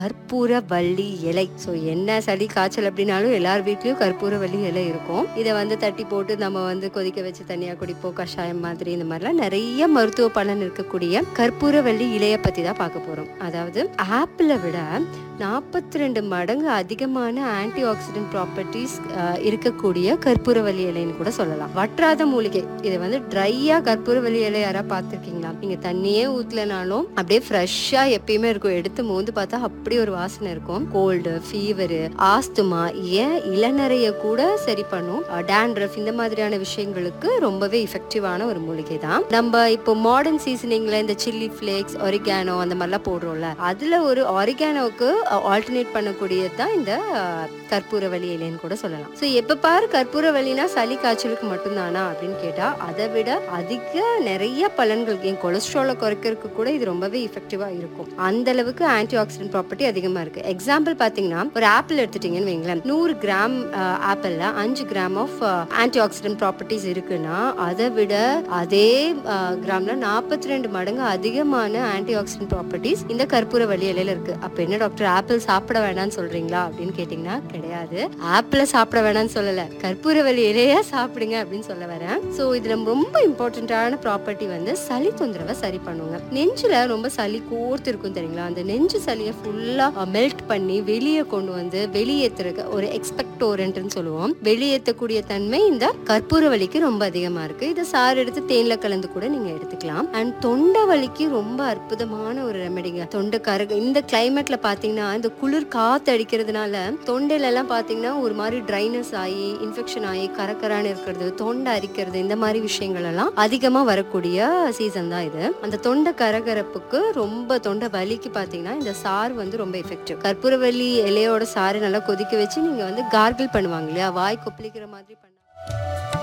கற்பூரவள்ளி இலை ஸோ என்ன சளி காய்ச்சல் அப்படின்னாலும் எல்லார் வீட்லயும் கற்பூரவள்ளி இலை இருக்கும் இதை வந்து தட்டி போட்டு நம்ம வந்து கொதிக்க வச்சு தனியா குடிப்போம் கஷாயம் மாதிரி இந்த மாதிரிலாம் நிறைய மருத்துவ பலன் இருக்கக்கூடிய கற்பூரவள்ளி இலையை பத்தி தான் பார்க்க போறோம் அதாவது ஆப்பிளை விட நாற்பத்தி ரெண்டு மடங்கு அதிகமான ஆன்டி ஆக்சிடென்ட் ப்ராப்பர்ட்டிஸ் இருக்கக்கூடிய கற்பூரவள்ளி இலைன்னு கூட சொல்லலாம் வற்றாத மூலிகை இதை வந்து ட்ரையா கற்பூரவள்ளி இலை யாரா பார்த்துருக்கீங்களா நீங்க தண்ணியே ஊத்தலனாலும் அப்படியே ஃப்ரெஷ்ஷா எப்பயுமே இருக்கும் எடுத்து மோந்து பார்த்தா அப்படி ஒரு வாசனை இருக்கும் கோல்டு ஃபீவரு ஆஸ்துமா ஏன் இளநரைய கூட சரி பண்ணும் டேண்ட்ரஃப் இந்த மாதிரியான விஷயங்களுக்கு ரொம்பவே இஃபெக்டிவான ஒரு மூலிகை தான் நம்ம இப்போ மாடர்ன் சீசனிங்ல இந்த சில்லி ஃபிளேக்ஸ் ஒரிகானோ அந்த மாதிரிலாம் போடுறோம்ல அதுல ஒரு ஒரிகானோவுக்கு ஆல்டர்னேட் பண்ணக்கூடியது தான் இந்த அஹ், கற்பூரவள்ளி இலைன்னு கூட சொல்லலாம் ஸோ எப்ப பாரு கற்பூரவள்ளினா சளி காய்ச்சலுக்கு மட்டும்தானா அப்படின்னு கேட்டா அதை விட அதிக நிறைய பலன்கள் என் கொலஸ்ட்ராலை குறைக்கிறதுக்கு கூட இது ரொம்பவே இஃபெக்டிவா இருக்கும் அந்த அளவுக்கு ஆன்டி ஆக்சிடென்ட் ப்ராப்பர்ட்டி அதிகமா இருக்கு எக்ஸாம்பிள் பாத்தீங்கன்னா ஒரு ஆப்பிள் எடுத்துட்டீங்கன்னு வைங்களேன் நூறு கிராம் ஆப்பிள்ல அஞ்சு gram of antioxidant properties இருக்குன்னா அதை விட அதே கிராம்ல நாற்பத்தி ரெண்டு மடங்கு அதிகமான ஆன்டி ஆக்சிடென்ட் ப்ராப்பர்ட்டிஸ் இந்த கற்பூரவள்ளி இலையில இருக்கு அப்ப என்ன டாக்டர் ஆப்பிள் சாப்பிட வேணாம்னு சொல்றீங்களா அப்படின்னு கேட்டீங்கன்னா கிடையாது ஆப்பிள சாப்பிட வேணாம்னு சொல்லல கற்பூரவள்ளி இலைய சாப்பிடுங்க அப்படின்னு சொல்ல வரேன் சோ இதுல ரொம்ப இம்பார்ட்டன்டான ப்ராப்பர்ட்டி வந்து சளி தொந்தரவை சரி பண்ணுங்க நெஞ்சுல ரொம்ப சளி கோர்த்து இருக்கும் தெரியுங்களா அந்த நெஞ்சு சளியை ஃபுல்லா மெல்ட் பண்ணி வெளியே கொண்டு வந்து வெளியேற்றுறதுக்கு ஒரு எக்ஸ்பெக்டோரண்ட்னு சொல்லுவோம் வெளியேற்றக்கூடிய தன்மை இந்த கற்பூரவள்ளிக்கு ரொம்ப அதிகமா இருக்கு இதை சாறு எடுத்து தேன்ல கலந்து கூட நீங்க எடுத்துக்கலாம் அண்ட் தொண்டை வலிக்கு ரொம்ப அற்புதமான ஒரு ரெமெடிங்க தொண்டை கரக இந்த கிளைமேட்ல பாத்தீங்கன்னா இந்த குளிர் காத்து அடிக்கிறதுனால தொண்டையில எல்லாம் பாத்தீங்கன்னா ஒரு மாதிரி ட்ரைனஸ் ஆகி இன்ஃபெக்ஷன் ஆகி கரக்கரான்னு இருக்கிறது தொண்டை அரிக்கிறது இந்த மாதிரி விஷயங்கள் எல்லாம் அதிகமா வரக்கூடிய சீசன் தான் இது அந்த தொண்டை கரகரப்புக்கு ரொம்ப தொண்டை வலிக்கு பாத்தீங்கன்னா இந்த சாறு வந்து ரொம்ப எஃபெக்டிவ் கற்பூரவள்ளி இலையோட சாறு நல்லா கொதிக்க வச்சு நீங்க வந்து கார்கிள் பண்ணுவாங்க இல்லையா வாய் கொப்பளிக்கிற மாதிரி பண்ண